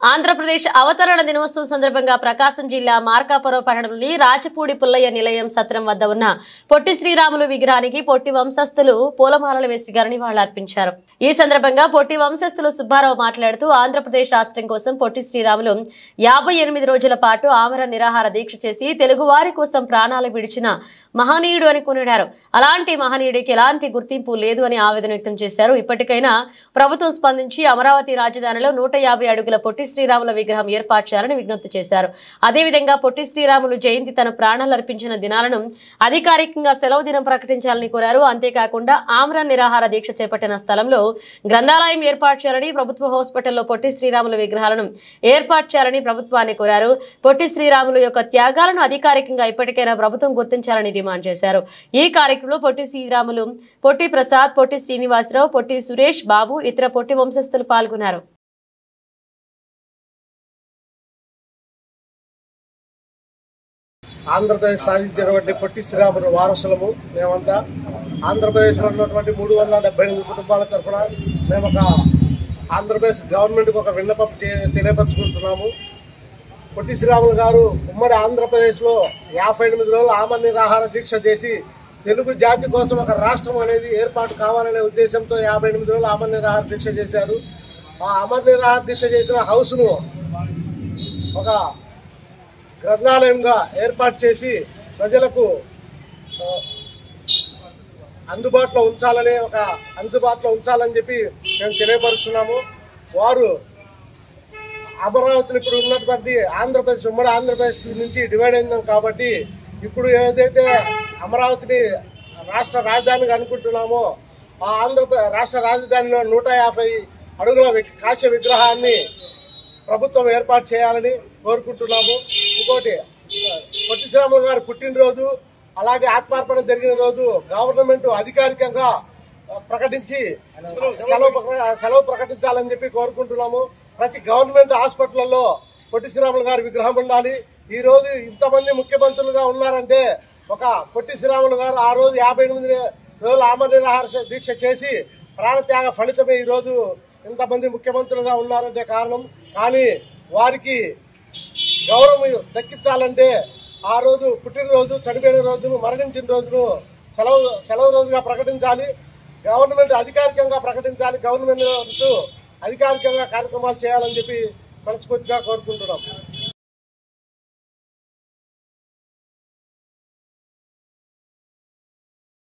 ఆంధ్రప్రదేశ్ అవతరణ దినోత్సవం సందర్భంగా ప్రకాశం జిల్లా మార్కాపురం పట్టణంలోని రాచపూడి పుల్లయ్య నిలయం సత్రం వద్ద ఉన్న పొట్టి శ్రీరాములు విగ్రహానికి పొట్టి వంశస్థులు పూలమాలలు వేసి నివాళులర్పించారు ఈ సందర్భంగా పొట్టి వంశస్థులు సుబ్బారావు మాట్లాడుతూ ఆంధ్రప్రదేశ్ రాష్ట్రం కోసం పొట్టి శ్రీరాములు యాభై ఎనిమిది రోజుల పాటు ఆమర నిరాహార దీక్ష చేసి తెలుగువారి కోసం ప్రాణాలు విడిచిన మహనీయుడు అని కొనిడారు అలాంటి మహనీయుడికి ఎలాంటి గుర్తింపు లేదు అని ఆవేదన వ్యక్తం చేశారు ఇప్పటికైనా ప్రభుత్వం స్పందించి అమరావతి రాజధానిలో నూట యాభై అడుగుల పొట్టి శ్రీరాముల విగ్రహం ఏర్పాటు చేయాలని విజ్ఞప్తి చేశారు అదేవిధంగా పొట్టి శ్రీరాములు జయంతి తన ప్రాణాలు అర్పించిన దినాలను అధికారికంగా సెలవు దినం ప్రకటించాలని కోరారు అంతేకాకుండా ఆమ్ర నిరాహార దీక్ష చేపట్టిన స్థలంలో గ్రంథాలయం ఏర్పాటు చేయాలని ప్రభుత్వ హాస్పిటల్లో పొట్టి శ్రీరాముల విగ్రహాలను ఏర్పాటు చేయాలని ప్రభుత్వాన్ని కోరారు పొట్టి శ్రీరాములు యొక్క త్యాగాలను అధికారికంగా ఇప్పటికైనా ప్రభుత్వం గుర్తించాలని డిమాండ్ చేశారు ఈ కార్యక్రమంలో పొట్టి శ్రీరాములు పొట్టి ప్రసాద్ పొట్టి శ్రీనివాసరావు పొట్టి సురేష్ బాబు ఇతర పొట్టి వంశస్థులు పాల్గొన్నారు ఆంధ్రప్రదేశ్ సాధించినటువంటి పొట్టి శ్రీరాములు వారసులము మేమంతా ఆంధ్రప్రదేశ్లో ఉన్నటువంటి మూడు వందల డెబ్బై ఎనిమిది కుటుంబాల తరఫున మేము ఒక ఆంధ్రప్రదేశ్ గవర్నమెంట్కి ఒక విన్నపం చే- తెలియపరుచుకుంటున్నాము పొట్టి శ్రీరాములు గారు ఉమ్మడి ఆంధ్రప్రదేశ్లో యాభై ఎనిమిది రోజులు ఆమర నిరాహార దీక్ష చేసి తెలుగు జాతి కోసం ఒక రాష్ట్రం అనేది ఏర్పాటు కావాలనే ఉద్దేశంతో యాభై ఎనిమిది రోజులు ఆమర నిరాహార దీక్ష చేశారు ఆ అమర నిరాహార దీక్ష చేసిన హౌస్ను ఒక గ్రంథాలయంగా ఏర్పాటు చేసి ప్రజలకు ఆ, అందుబాటులో ఉంచాలని ఒక అందుబాటులో ఉంచాలని చెప్పి మేము తెలియపరుస్తున్నాము వారు అమరావతిలో ఇప్పుడు ఉన్నటువంటి ఆంధ్రప్రదేశ్ ఉమ్మడి ఆంధ్రప్రదేశ్ నుంచి డివైడ్ అయిందాం కాబట్టి ఇప్పుడు ఏదైతే అమరావతిని రాష్ట్ర రాజధానిగా అనుకుంటున్నామో ఆ ఆంధ్రప్రదేశ్ రాష్ట్ర రాజధానిలో నూట యాభై అడుగుల వి- కాశ్య విగ్రహాన్ని ప్రభుత్వం ఏర్పాటు చేయాలని కోరుకుంటున్నాము ఇంకోటి పొట్టి శ్రీరాములు గారి పుట్టినరోజు అలాగే ఆత్మార్పణ జరిగిన రోజు గవర్నమెంట్ అధికారికంగా ప్రకటించి సెలవు ప్రక- సెలవు ప్రకటించాలని చెప్పి కోరుకుంటున్నాము ప్రతి గవర్నమెంట్ హాస్పిటల్లో పొట్టి శ్రీరాములు గారి విగ్రహం ఉండాలి ఈ రోజు ఇంతమంది ముఖ్యమంత్రులుగా ఉన్నారంటే ఒక పొట్టి శ్రీరాములు గారు ఆ రోజు యాభై ఎనిమిది రోజులు ఆమర నిరాహార దీక్ష చేసి ప్రాణత్యాగ ఫలితమే ఈ రోజు ఇంతమంది ముఖ్యమంత్రులుగా ఉన్నారంటే కారణం కానీ వారికి గౌరవం దక్కించాలంటే ఆ రోజు పుట్టినరోజు చనిపోయిన రోజును మరణించిన రోజును సెలవు సెలవు రోజుగా ప్రకటించాలి గవర్నమెంట్ అధికారికంగా ప్రకటించాలి గవర్నమెంట్ అధికారికంగా కార్యక్రమాలు చేయాలని చెప్పి మనస్ఫూర్తిగా కోరుకుంటున్నాం